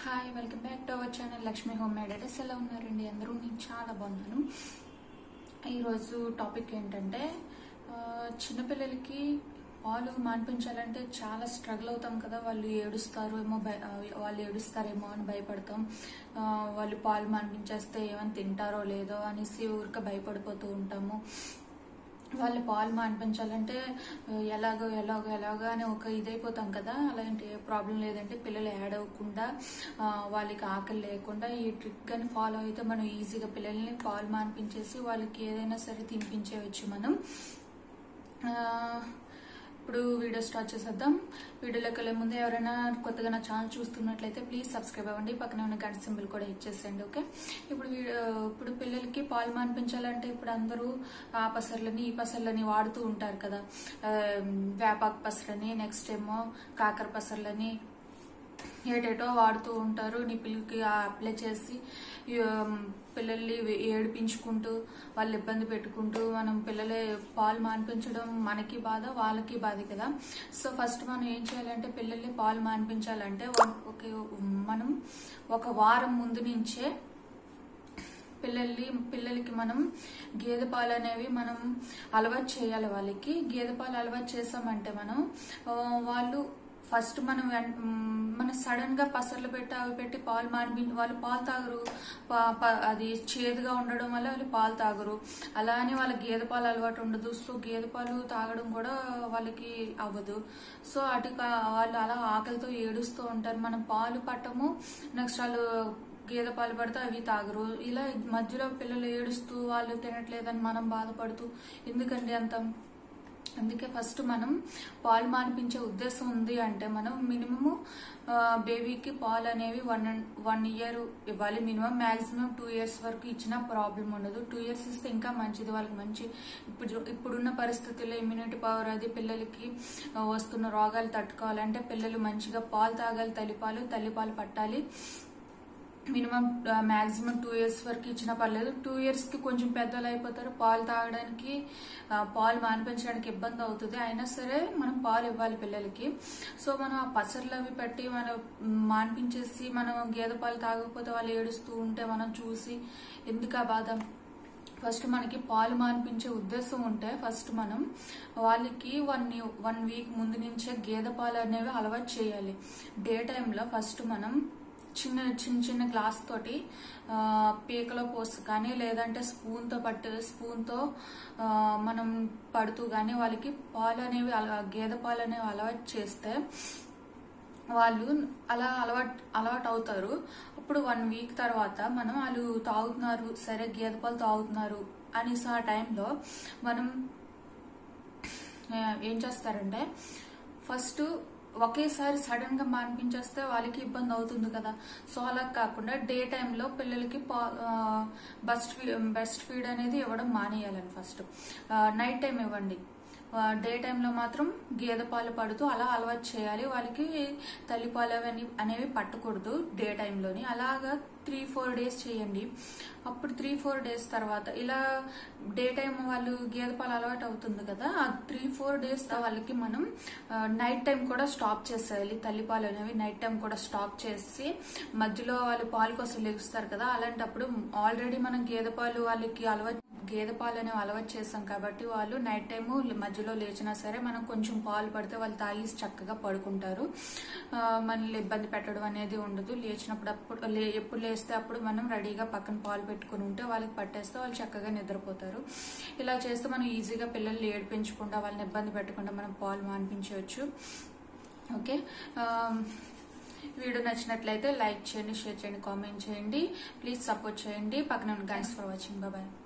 hi welcome back to our channel Lakshmi home makers ఎలా ఉన్నారండి అందరూ నేను చాలా బాగున్నాను ఈరోజు టాపిక్ ఏంటంటే ఆ, చిన్నపిల్లలకి పాలు మాన్పించాలంటే చాలా స్ట్రగుల్ అవుతాం కదా వాళ్ళు ఏడుస్తారు ఏమో భయ ఆ, వాళ్ళు ఏడుస్తారేమో అని భయపడతాం ఆ, వాళ్ళు పాలు మాన్పించేస్తే ఏమైనా తింటారో లేదో అనేసి ఊరికే భయపడిపోతూ ఉంటాము వాళ్ళు పాలు మాన్పించాలంటే ఆ, ఎలాగో ఎలాగో ఎలాగో అని ఒక ఇదైపోతాం కదా అలాంటి ఏ ప్రాబ్లం లేదంటే పిల్లలు యాడ్ అవ్వకుండా ఆ, వాళ్ళకి ఆకలి లేకుండా ఈ ట్రిక్ అని ఫాలో అయితే మనం ఈజీగా పిల్లల్ని పాలు మాన్పించేసి వాళ్ళకి ఏదైనా సరే తినిపించేయచ్చు మనం ఆ, ఇప్పుడు వీడియో స్టార్ట్ చేసేద్దాం వీడియోలోకి వెళ్ళే ముందు ఎవరైనా కొత్తగా నా ఛానల్ చూస్తున్నట్లయితే ప్లీజ్ సబ్స్క్రైబ్ అవ్వండి పక్కన ఉన్న గంట సింబల్ కూడా ఇచ్చేసేయండి ఓకే ఇప్పుడు వీడియో ఇప్పుడు పిల్లలకి పాలు మాన్పించాలంటే ఇప్పుడు అందరూ ఆ పసర్లని ఈ పసర్లని వాడుతూ ఉంటారు కదా ఆ, వేపాకు పసరని నెక్స్ట్ ఏమో కాకర పసర్లని ఏటేటో వాడుతూ ఉంటారు నీ పిల్లలకి అప్లై చేసి ఈ, ఉమ్, పిల్లల్ని ఏడిపించుకుంటూ వాళ్ళు ఇబ్బంది పెట్టుకుంటూ మనం పిల్లలే పాలు మాన్పించడం మనకి బాధ వాళ్ళకి బాధ కదా సో ఫస్ట్ మనం ఏం చేయాలంటే పిల్లల్ని పాలు మాన్పించాలంటే వన్- ఒక మనం ఒక వారం ముందు నుంచే పిల్లల్ని పిల్లలకి మనం గేదె పాలు అనేవి మనం అలవాటు చేయాలి వాళ్ళకి గేదె పాలు అలవాటు చేసామంటే మనం ఆ, వాళ్ళు ఫస్ట్ మనం వెన్- మ్, మన సడన్ గా పసర్లు పెట్టి అవి పెట్టి పాలు మానిపి వాళ్ళు పాలు తాగరు పా- ప- అది చేదుగా ఉండడం వల్ల వాళ్ళు పాలు తాగరు అలా అని వాళ్ళ గేదె పాలు అలవాటు ఉండదు సో గేదె పాలు తాగడం కూడా వాళ్ళకి అవ్వదు సో అటు కా- వాళ్ళు అలా ఆకలితో ఏడుస్తూ ఉంటారు మనం పాలు పట్టము నెక్స్ట్ వాళ్ళు గేదె పాలు పడితే అవి తాగరు ఇలా మధ్యలో పిల్లలు ఏడుస్తూ వాళ్ళు తినట్లేదని మనం బాధపడుతూ ఎందుకండి అంత అందుకే ఫస్ట్ మనం పాలు మానిపించే ఉద్దేశం ఉంది అంటే మనం మినిమము బేబీకి పాలు అనేవి వన్ వన్ ఇయర్ ఇవ్వాలి మినిమం మాక్సిమం టూ ఇయర్స్ వరకు ఇచ్చినా ప్రాబ్లం ఉండదు టూ ఇయర్స్ ఇస్తే ఇంకా మంచిది వాళ్ళకి మంచి ఇప్పుడు ఇప్పుడున్న పరిస్థితుల్లో ఇమ్యూనిటీ పవర్ అది పిల్లలకి ఆ, వస్తున్న రోగాలు తట్టుకోవాలంటే పిల్లలు మంచిగా పాలు తాగాలి తల్లిపాలు తల్లిపాలు పట్టాలి మినిమం మాక్సిమం టూ ఇయర్స్ వరకు ఇచ్చినా పర్లేదు టూ ఇయర్స్ కి కొంచెం పెద్దలు అయిపోతారు పాలు తాగడానికి ఆ, పాలు మానిపించడానికి ఇబ్బంది అవుతుంది అయినా సరే మనం పాలు ఇవ్వాలి పిల్లలకి సో మనం ఆ పసర్లు అవి పెట్టి మనం మానిపించేసి మనం గేదె పాలు తాగకపోతే వాళ్ళు ఏడుస్తూ ఉంటే మనం చూసి ఎందుకు ఆ బాధ ఫస్ట్ మనకి పాలు మానిపించే ఉద్దేశం ఉంటే ఫస్ట్ మనం వాళ్ళకి వన్ వన్ వీక్ ముందు నుంచే గేదె పాలు అనేవి అలవాటు చేయాలి డే టైంలో ఫస్ట్ మనం చిన్న చిన్న చిన్న గ్లాస్ తోటి ఆ, పీకలో పోసి కానీ లేదంటే స్పూన్తో పట్టు స్పూన్తో ఆ, మనం పడుతూ కానీ వాళ్ళకి పాలు అనేవి అల- గేదె పాలు అనేవి అలవాటు చేస్తే వాళ్ళు అలా అలవాటు అలవాటు అవుతారు అప్పుడు వన్ వీక్ తర్వాత మనం వాళ్ళు తాగుతున్నారు సరే గేదె పాలు తాగుతున్నారు అనేసి ఆ టైంలో మనం ఆ, ఏం చేస్తారంటే ఫస్ట్ ఒకేసారి సడన్ గా మాన్పించేస్తే వాళ్ళకి ఇబ్బంది అవుతుంది కదా సో అలా కాకుండా డే టైంలో పిల్లలకి బెస్ట్ బెస్ట్ ఫీడ్ అనేది ఇవ్వడం మానేయాలని ఫస్ట్ నైట్ టైం ఇవ్వండి డే టైంలో మాత్రం గేదె పాలు పడుతూ అలా అలవాటు చేయాలి వాళ్ళకి తల్లిపాలు అవన్నీ అనేవి పట్టకూడదు డే టైంలోని అలాగా త్రీ ఫోర్ డేస్ చేయండి అప్పుడు త్రీ ఫోర్ డేస్ తర్వాత ఇలా డే టైం వాళ్ళు గేదె పాలు అలవాటు అవుతుంది కదా ఆ త్రీ ఫోర్ డేస్ వాళ్ళకి మనం నైట్ టైం కూడా స్టాప్ చేసేయాలి తల్లిపాలు అనేవి నైట్ టైం కూడా స్టాప్ చేసి మధ్యలో వాళ్ళు పాలు కోసం లెగుస్తారు కదా అలాంటప్పుడు ఆల్రెడీ మనం గేదె పాలు వాళ్ళకి అలవాటు గేదె పాలు అనేవి అలవాటు చేస్తాం కాబట్టి వాళ్ళు నైట్ టైము మధ్యలో లేచినా సరే మనం కొంచెం పాలు పడితే వాళ్ళు తాగి చక్కగా పడుకుంటారు ఆ, మనల్ని ఇబ్బంది పెట్టడం అనేది ఉండదు లేచినప్పుడు అప్పుడు లే- ఎప్పుడు లేస్తే అప్పుడు మనం రెడీగా పక్కన పాలు పెట్టుకుని ఉంటే వాళ్ళకి పట్టేస్తే వాళ్ళు చక్కగా నిద్రపోతారు ఇలా చేస్తే మనం ఈజీగా పిల్లల్ని ఏడిపించకుండా వాళ్ళని ఇబ్బంది పెట్టకుండా మనం పాలు మానిపించవచ్చు ఓకే ఆ, వీడియో నచ్చినట్లయితే లైక్ చేయండి షేర్ చేయండి కామెంట్ చేయండి ప్లీజ్ సపోర్ట్ చేయండి పక్కన థ్యాంక్స్ ఫర్ వాచింగ్ బాయ్